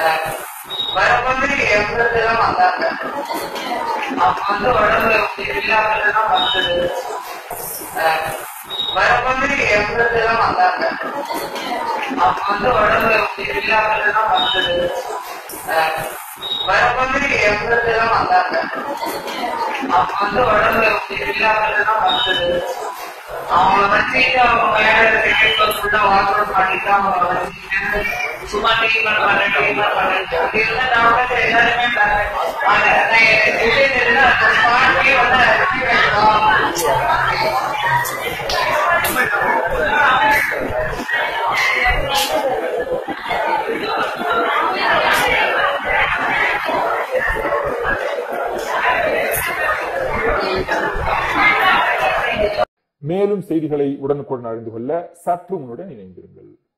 அஹ், வரும்போது எண்பது எல்லாம் வந்தாங்க அப்ப வந்து உடம்புல இல்லாமலாம் வந்தது அஹ், வரும்போது எண்பது எல்லாம் வந்தாங்க அப்ப வந்து உடம்புல இல்லாமலாம் வந்தது அஹ், வரும்போது எண்பது எல்லாம் வந்தாங்க அப்ப வந்து உடம்புல இல்லாமலாம் வந்தது அவங்கள வச்சுட்டு அவங்க மேல ஃபுல்லா வாக் அவுட் பண்ணிட்டு அவங்க வச்சுட்டு சும்மா ட்ரீட்மெண்ட் பண்ண ட்ரீட்மெண்ட் பண்ண இருந்தா டாக்டர் எல்லாருமே பாட்டி வந்து அரிசி வைக்கிறோம் மேலும் செய்திகளை உடனுக்குடன் அறிந்து கொள்ள சற்று முன்னுடன் இணைந்திருங்கள்